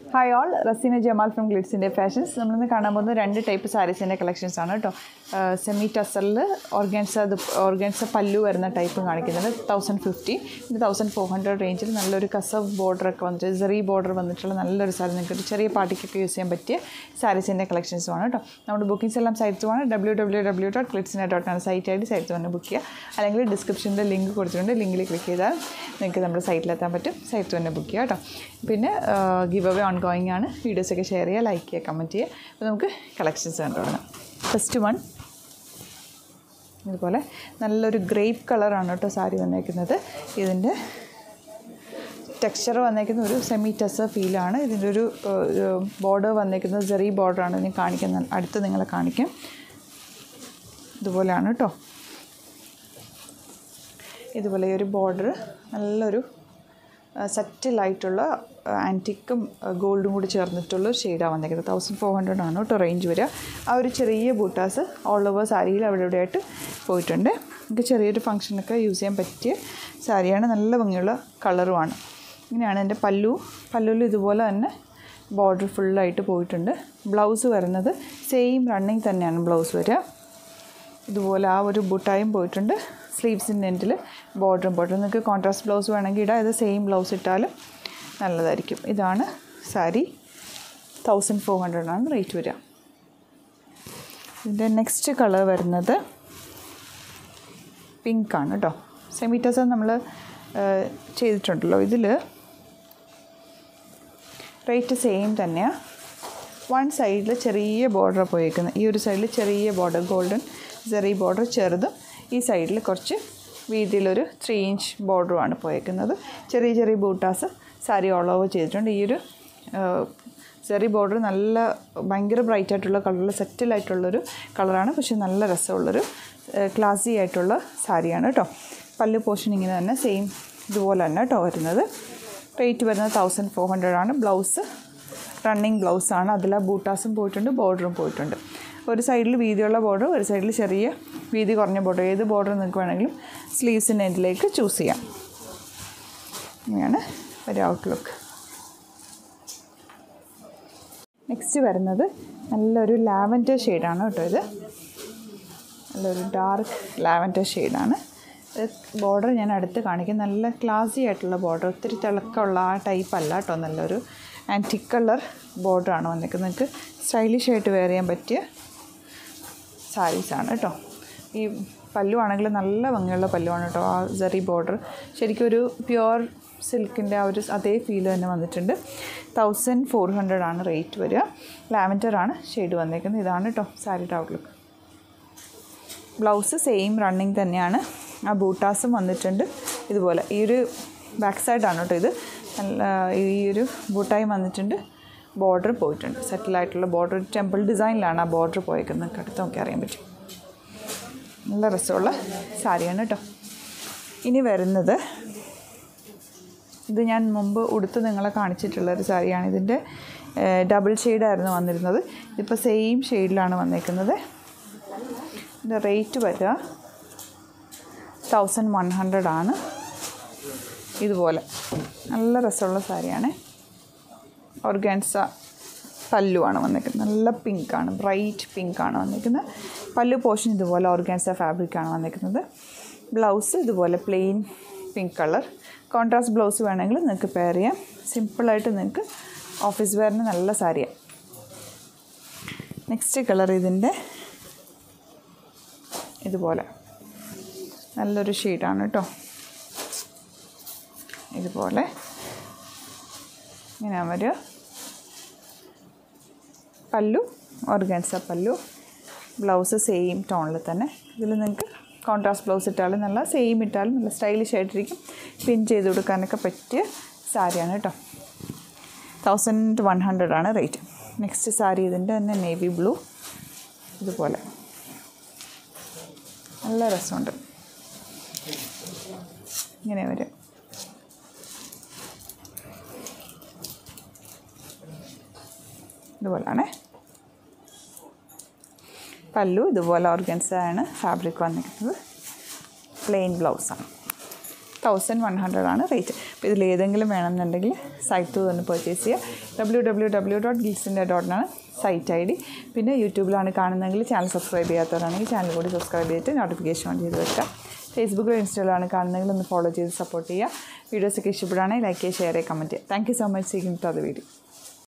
hi all Raseena Jamal from ഗ്ലിറ്റ്സിൻ്റെ fashions നമ്മളിന്ന് കാണാൻ പോകുന്നത് രണ്ട് ടൈപ്പ് സാരീസിൻ്റെ കളക്ഷൻസ് ആണ് കേട്ടോ സെമി ടസറിൽ ഓർഗാൻസ ഓർഗാൻസ പല്ലു വരുന്ന ടൈപ്പ് കാണിക്കുന്നത് തൗസൻഡ് ഫിഫ്റ്റി ഇത് തൗസൻഡ് ഫോർ ഹൺഡ്രഡ് റേഞ്ചിൽ നല്ലൊരു കസവ് ബോർഡറൊക്കെ വന്നിട്ട് സെറി ബോർഡർ വന്നിട്ടുള്ള നല്ലൊരു സാരി നിങ്ങൾക്ക് ഒരു ചെറിയ പാർട്ടിക്കൊക്കെ യൂസ് ചെയ്യാൻ പറ്റിയ സാരീസിൻ്റെ കളക്ഷൻസുമാണ് കേട്ടോ നമ്മുടെ ബുക്കിംഗ്സ് എല്ലാം സൈറ്റ്സുമാണ് ഡബ്ല്യൂ ഡബ്ല്യൂ ഡബ്ല്യൂ ഡോട്ട് ക്ലിറ്റ്സിനെ ഡോട്ട് ആണ് സൈറ്റ് ആയിട്ട് സൈറ്റ് തന്നെ ബുക്ക് ചെയ്യുക അല്ലെങ്കിൽ ഡിസ്ക്രിപ്ഷനിൽ ലിങ്ക് കൊടുത്തിട്ടുണ്ട് ലിങ്കിൽ ക്ലിക്ക് ചെയ്താൽ നിങ്ങൾക്ക് നമ്മുടെ സൈറ്റിലെത്താൻ പറ്റും സൈറ്റ് തന്നെ ബുക്ക് ചെയ്യുക കേട്ടോ പിന്നെ ഗിവ് അവേ ഓൺ ഗോയിങ് ആണ് വീഡിയോസൊക്കെ ഷെയർ ചെയ്യുക ലൈക്ക് ചെയ്യുക കമൻറ്റ് ചെയ്യുക അപ്പോൾ നമുക്ക് കളക്ഷൻസ് കണ്ടു തുടങ്ങാം ഫസ്റ്റ് വൺ ഇതുപോലെ നല്ലൊരു ഗ്രേപ്പ് കളറാണ് കേട്ടോ സാരി വന്നേക്കുന്നത് ഇതിൻ്റെ ടെക്സ്ചർ വന്നേക്കുന്ന ഒരു സെമി ടെസർ ഫീലാണ് ഇതിൻ്റെ ഒരു ബോർഡർ വന്നേക്കുന്നത് ജെറി ബോർഡറാണ് ഞാൻ കാണിക്കുന്ന അടുത്ത് നിങ്ങളെ കാണിക്കാം ഇതുപോലെയാണ് കേട്ടോ ഇതുപോലെ ഈ ഒരു ബോർഡർ നല്ലൊരു സെറ്റിലായിട്ടുള്ള ആൻറ്റിക്കും ഗോൾഡും കൂടി ചേർന്നിട്ടുള്ള ഷെയ്ഡാണ് വന്നിരിക്കുന്നത് തൗസൻഡ് ഫോർ ഹൺഡ്രഡ് ആണ് കേട്ടോ റേഞ്ച് വരിക ആ ഒരു ചെറിയ ബൂട്ടാസ് ഓൾ ഓവർ സാരിയിൽ അവിടെ ഇവിടെ ആയിട്ട് പോയിട്ടുണ്ട് നമുക്ക് ചെറിയൊരു ഫംഗ്ഷനൊക്കെ യൂസ് ചെയ്യാൻ പറ്റിയ സാരിയാണ് നല്ല ഭംഗിയുള്ള കളറുമാണ് ഇങ്ങനെയാണ് എൻ്റെ പല്ലു പല്ലുവിൽ ഇതുപോലെ തന്നെ ബോർഡർ ഫുള്ളായിട്ട് പോയിട്ടുണ്ട് ബ്ലൗസ് വരുന്നത് സെയിം റണ്ണിങ് തന്നെയാണ് ബ്ലൗസ് വരിക ഇതുപോലെ ആ ഒരു ബുട്ടായും പോയിട്ടുണ്ട് സ്ലീവ്സിൻ്റെ എൻഡിൽ ബോർഡറും പോയിട്ടുണ്ട് നിങ്ങൾക്ക് കോൺട്രാസ്റ്റ് ബ്ലൗസ് വേണമെങ്കിൽ ഇടാം ഇത് സെയിം ബ്ലൗസ് ഇട്ടാലും നല്ലതായിരിക്കും ഇതാണ് സാരി തൗസൻഡ് ഫോർ ഹൺഡ്രഡ് ആണ് റേറ്റ് വരിക ഇതിൻ്റെ നെക്സ്റ്റ് കളർ വരുന്നത് പിങ്ക് ആണ് കേട്ടോ സെമീറ്റേഴ്സ് നമ്മൾ ചെയ്തിട്ടുണ്ടല്ലോ ഇതിൽ റേറ്റ് സെയിം തന്നെയാണ് വൺ സൈഡിൽ ചെറിയ ബോർഡർ പോയേക്കുന്നത് ഈ ഒരു സൈഡിൽ ചെറിയ ബോർഡർ ഗോൾഡൻ ചെറിയ ബോർഡർ ചെറുതും ഈ സൈഡിൽ കുറച്ച് വീതിയിലൊരു ത്രീ ഇഞ്ച് ബോർഡറുമാണ് പോയേക്കുന്നത് ചെറിയ ചെറിയ ബൂട്ടാസ് സാരി ഓൾ ഓവർ ചെയ്തിട്ടുണ്ട് ഈ ഒരു ചെറിയ ബോർഡർ നല്ല ഭയങ്കര ബ്രൈറ്റ് ആയിട്ടുള്ള കളറിൽ സെറ്റിലായിട്ടുള്ളൊരു കളറാണ് പക്ഷേ നല്ല രസമുള്ളൊരു ക്ലാസി ആയിട്ടുള്ള സാരിയാണ് കേട്ടോ പല്ല് പോർഷൻ ഇങ്ങനെ തന്നെ സെയിം ഇതുപോലെ തന്നെ കേട്ടോ വരുന്നത് റേറ്റ് വരുന്നത് തൗസൻഡ് ഫോർ ഹൺഡ്രഡ് ആണ് ബ്ലൗസ് റണ്ണിങ് ബ്ലൗസാണ് അതിൽ ആ ബൂട്ടാസും പോയിട്ടുണ്ട് ബോർഡറും പോയിട്ടുണ്ട് ഒരു സൈഡിൽ വീതിയുള്ള ബോർഡർ ഒരു സൈഡിൽ ചെറിയ വീതി കുറഞ്ഞ ബോർഡർ ഏത് ബോർഡർ നിങ്ങൾക്ക് വേണമെങ്കിലും സ്ലീവ്സിൻ്റെ എൻഡിലേക്ക് ചൂസ് ചെയ്യാം ഇങ്ങനെയാണ് ഒരു ഔട്ട്ലുക്ക് നെക്സ്റ്റ് വരുന്നത് നല്ലൊരു ലാവൻഡർ ഷെയ്ഡാണ് കേട്ടോ ഇത് നല്ലൊരു ഡാർക്ക് ലാവൻഡർ ഷെയ്ഡാണ് ബോർഡർ ഞാൻ അടുത്ത് കാണിക്കും നല്ല ക്ലാസി ആയിട്ടുള്ള ബോർഡർ ഒത്തിരി തിളക്കമുള്ള ആ ടൈപ്പ് അല്ല കേട്ടോ നല്ലൊരു ആൻറ്റിക് കളർ ബോർഡറാണ് വന്നിരിക്കുന്നത് നിങ്ങൾക്ക് സ്റ്റൈലിഷ് ആയിട്ട് വെയർ ചെയ്യാൻ പറ്റിയ സാരീസാണ് കേട്ടോ ഈ പല്ലു ആണെങ്കിൽ നല്ല ഭംഗിയുള്ള പല്ലുവാണ് കേട്ടോ ആ സെറി ബോർഡർ ശരിക്കും ഒരു പ്യുവർ സിൽക്കിൻ്റെ ആ ഒരു അതേ ഫീൽ തന്നെ വന്നിട്ടുണ്ട് തൗസൻഡ് ഫോർ ഹൺഡ്രഡ് ആണ് റേറ്റ് വരിക ലാവൻഡർ ആണ് ഷെയ്ഡ് വന്നേക്കുന്നത് ഇതാണ് കേട്ടോ സാരിയുടെ ഔട്ട്ലുക്ക് ബ്ലൗസ് സെയിം റണ്ണിങ് തന്നെയാണ് ആ ബൂട്ടാസും വന്നിട്ടുണ്ട് ഇതുപോലെ ഈ ഒരു ബാക്ക് സൈഡാണ് കേട്ടോ ഇത് നല്ല ഈ ഒരു ബൂട്ടായി വന്നിട്ടുണ്ട് ബോർഡർ പോയിട്ടുണ്ട് സെറ്റിലായിട്ടുള്ള ബോർഡർ ടെമ്പിൾ ഡിസൈനിലാണ് ആ ബോർഡർ പോയേക്കുന്നത് നിങ്ങൾക്ക് അടുത്ത് നോക്കി അറിയാൻ പറ്റും നല്ല രസമുള്ള സാരിയാണ് കേട്ടോ ഇനി വരുന്നത് ഇത് ഞാൻ മുമ്പ് ഉടുത്ത് നിങ്ങളെ കാണിച്ചിട്ടുള്ള ഒരു സാരിയാണ് ഇതിൻ്റെ ഡബിൾ ഷെയ്ഡായിരുന്നു വന്നിരുന്നത് ഇതിപ്പോൾ സെയിം ഷെയ്ഡിലാണ് വന്നേക്കുന്നത് ഇതിൻ്റെ റേറ്റ് വരിക തൗസൻഡ് വൺ ഹൺഡ്രഡ് ആണ് ഇതുപോലെ നല്ല രസമുള്ള സാരിയാണ് ഓർഗാൻസ പല്ലുവാണ് വന്നിരിക്കുന്നത് നല്ല പിങ്കാണ് ബ്രൈറ്റ് പിങ്കാണ് വന്നിരിക്കുന്നത് പല്ലു പോർഷൻ ഇതുപോലെ ഓർഗാൻസ ഫാബ്രിക്കാണ് വന്നിരിക്കുന്നത് ബ്ലൗസ് ഇതുപോലെ plain pink colour contrast blouse വേണമെങ്കിൽ നിങ്ങൾക്ക് പെയർ ചെയ്യാം സിമ്പിളായിട്ട് നിങ്ങൾക്ക് ഓഫീസ് വെയറിന് നല്ല സാരിയാണ് നെക്സ്റ്റ് കളർ ഇതിൻ്റെ ഇതുപോലെ നല്ലൊരു ഷെയ്ഡാണ് കേട്ടോ ഇതുപോലെ ഇങ്ങനെ വരിക പല്ലു ഓർഗാൻസ പല്ലു ബ്ലൗസ് സെയിം ടോണിൽ തന്നെ ഇതിൽ നിങ്ങൾക്ക് കോൺട്രാസ്റ്റ് ബ്ലൗസ് ഇട്ടാലും നല്ല സെയിം ഇട്ടാലും നല്ല സ്റ്റൈലിഷ് ആയിട്ടിരിക്കും പിൻ ചെയ്ത് കൊടുക്കാനൊക്കെ പറ്റിയ സാരിയാണ് കേട്ടോ തൗസൻഡ് വൺ ഹൺഡ്രഡ് ആണ് റേറ്റ് നെക്സ്റ്റ് സാരി ഇതിൻ്റെ തന്നെ നേവി ബ്ലൂ ഇതുപോലെ നല്ല രസമുണ്ട് ഇങ്ങനെ വരും ഇതുപോലെയാണേ പല്ലു ഇതുപോലെ ഓർഗൻസ ആണ് ഫാബ്രിക് വന്നിരിക്കുന്നത് പ്ലെയിൻ ബ്ലൗസാണ് തൗസൻഡ് വൺ ഹൺഡ്രഡ് ആണ് റേറ്റ് അപ്പോൾ ഇതിൽ ഏതെങ്കിലും വേണമെന്നുണ്ടെങ്കിൽ സൈറ്റ് ത്രൂ ഒന്ന് പർച്ചേസ് ചെയ്യുക ഡബ്ല്യൂ ഡബ്ല്യൂ ഡബ്ല്യൂ ഡോട്ട് ഗിൽസിൻ്റെ ഡോട്ടിനാണ് സൈറ്റ് ഐ ഡി പിന്നെ യൂട്യൂബിലാണ് കാണുന്നതെങ്കിൽ ചാനൽ സബ്സ്ക്രൈബ് ചെയ്യാത്തവരാണെങ്കിൽ ചാനൽ കൂടി സബ്സ്ക്രൈബ് ചെയ്തിട്ട് നോട്ടിഫിക്കേഷൻ ഓൺ ചെയ്ത് വെക്കുക ഫേസ്ബുക്കിലോ ഇൻസ്റ്റയിലാണ് കാണുന്നതെങ്കിൽ ഒന്ന് ഫോളോ ചെയ്ത് സപ്പോർട്ട് ചെയ്യുക വീഡിയോസൊക്കെ ഇഷ്ടപ്പെടുകയാണെങ്കിൽ ലൈക്ക് ചെയ്യുക ഷെയർ ചെയ്യുക കമൻറ്റ് ചെയ്യുക thank you so much seeking to അത് വീഡിയോ